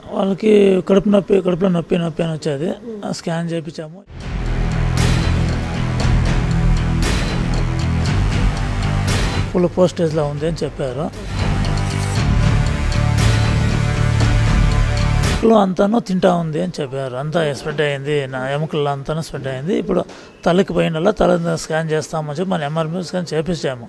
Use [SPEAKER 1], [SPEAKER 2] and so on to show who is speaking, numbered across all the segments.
[SPEAKER 1] వాళ్ళకి కడుపు నొప్పి కడుపులో నొప్పి నొప్పి అని వచ్చేది ఆ స్కాన్ చేయించాము ఫుల్ పోస్టేజ్లో ఉంది అని చెప్పారు ఎముకలు అంతాను తింటా ఉంది అని చెప్పారు అంతా స్ప్రెడ్ అయింది నా ఎముకల్లో అంతాను స్ప్రెడ్ అయింది ఇప్పుడు తలకి పోయిన తల స్కాన్ చేస్తామని చెప్పి మన ఎంఆర్పీ స్కాన్ చేపించాము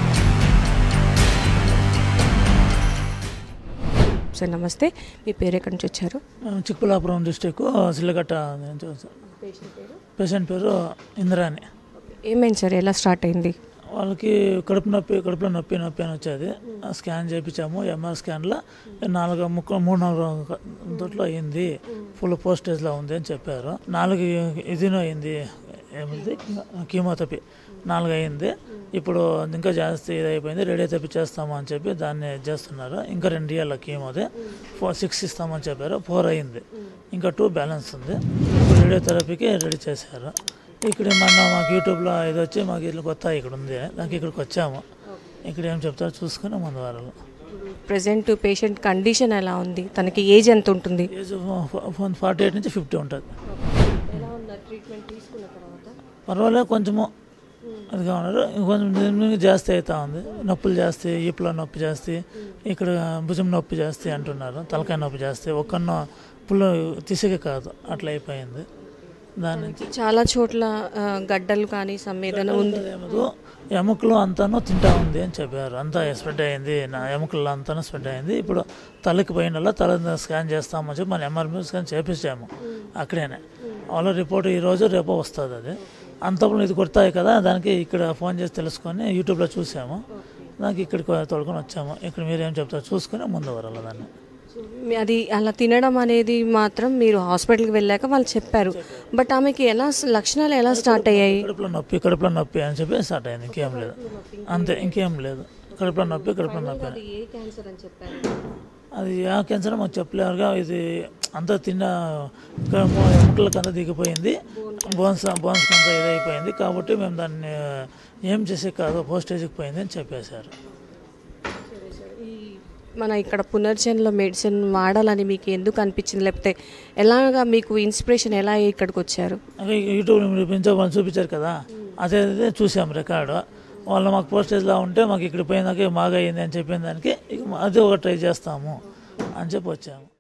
[SPEAKER 2] సార్ నమస్తే మీ పేరు ఎక్కడి నుంచి వచ్చారు
[SPEAKER 1] మేము చిక్కబళ్ళాపురం డిస్టిక్ సిల్లగట్ట పేషెంట్ పేరు ఇంద్రాని
[SPEAKER 2] ఏమైంది సార్ ఎలా స్టార్ట్ అయింది
[SPEAKER 1] వాళ్ళకి కడుపు నొప్పి కడుపులో నొప్పి నొప్పి అని వచ్చేది ఆ స్కాన్ చేయించాము ఎంఆర్ స్కాన్లో నాలుగు ముక్క మూడు నాలుగు దొట్లో అయింది ఫుల్ పోస్టేజ్లో ఉంది అని చెప్పారు నాలుగు ఇదినో అయింది ఏమిది కీమోథెరపీ నాలుగు అయింది ఇప్పుడు ఇంకా జాస్తి ఇది అయిపోయింది రెడీ తెప్పించేస్తాము అని చెప్పి దాన్ని చేస్తున్నారు ఇంకా రెండు ఇయర్ల కీమోది ఫోర్ సిక్స్ ఇస్తామని చెప్పారు ఫోర్ అయింది ఇంకా టూ బ్యాలెన్స్ ఉంది ఇప్పుడు రేడియోథెరపీకి రెడీ చేశారు ఇక్కడ మన మాకు యూట్యూబ్లో ఇది వచ్చి మాకు ఇట్లా కొత్త ఇక్కడ ఉంది దానికి ఇక్కడికి వచ్చాము ఇక్కడ ఏం చెప్తారో చూసుకుని ముందు వారాలు
[SPEAKER 2] ప్రజెంట్ పేషెంట్ కండిషన్ ఎలా ఉంది తనకి ఏజ్ ఎంత ఉంటుంది
[SPEAKER 1] ఏజ్ ఫార్టీ ఎయిట్ నుంచి ఫిఫ్టీ ఉంటుంది పర్వాలేదు కొంచెము అదిగా ఉన్నారు ఇంకొంచెం దీనికి జాస్తి అవుతా ఉంది నొప్పులు జాస్తి ఈపులో నొప్పి జాస్తి ఇక్కడ భుజం నొప్పి జాస్తి అంటున్నారు తలకాయ నొప్పి జాస్తి ఒక్కన్నో పుల్ల తీసేకే కాదు అట్లా అయిపోయింది దాని నుంచి
[SPEAKER 2] చాలా చోట్ల ఆ, గడ్డలు కానీ సమ్మేదన ఉంది
[SPEAKER 1] ఏమదో ఎముకలు అంతాను తింటా ఉంది అని చెప్పారు అంతా స్ప్రెడ్ అయింది నా ఎముకలు అంతాను స్ప్రెడ్ అయింది ఇప్పుడు తలకి పోయిన తల స్కాన్ చేస్తామని చెప్పి మన ఎంఆర్పీ స్కాన్ చేపించాము అక్కడేనే వాళ్ళ రిపోర్ట్ ఈరోజు రేపో వస్తుంది అది అంతప్పుడు ఇది కొడతాయి కదా దానికి ఇక్కడ ఫోన్ చేసి తెలుసుకొని యూట్యూబ్లో చూసాము దానికి ఇక్కడికి తోడుకొని వచ్చాము ఇక్కడ మీరు ఏం చెప్తారో చూసుకొని ముందు వరాలి దాన్ని
[SPEAKER 2] మీ- అది అలా తినడం అనేది మాత్రం మీరు హాస్పిటల్కి వెళ్ళాక వాళ్ళు చెప్పారు బట్ ఆమెకి ఎలా లక్షణాలు ఎలా స్టార్ట్ అయ్యాయి
[SPEAKER 1] కడుపులో నొప్పి కడుపులో నొప్పి అని చెప్పి స్టార్ట్ అయింది ఇంకేం లేదు అంతే ఇంకేం లేదు కడుపులో నొప్పి కడుపులో నొప్పి అని
[SPEAKER 2] ఏ క్యాన్సర్ అని చెప్పారు
[SPEAKER 1] అది ఆ క్యాన్సర్ మాకు చెప్పలేరుగా ఇది అంతా తిన్న ఇక్కడ మొ- ఎముకలకు అంతా దిగిపోయింది బోన్స్ బోన్స్ అంతా ఇదైపోయింది కాబట్టి మేము దాన్ని ఏం చేసే కాదు పోస్టేజ్కి పోయింది అని చెప్పేశారు
[SPEAKER 2] మన ఇక్కడ పునర్జన్లో మెడిసిన్ వాడాలని మీకు ఎందుకు అనిపించింది లేకపోతే ఎలాగా మీకు ఇన్స్పిరేషన్ ఎలా అయ్యి ఇక్కడికి వచ్చారు
[SPEAKER 1] అదే యూట్యూబ్ చూపించే వాళ్ళు చూపించారు కదా అదే అదే చూసాం రికార్డు వాళ్ళు మాకు పోస్టేజ్లో ఉంటే మాకు ఇక్కడ పోయినాక బాగా అయింది అని చెప్పిన దానికి ఇక అదే ఒక ట్రై చేస్తాము అని చెప్పి వచ్చాము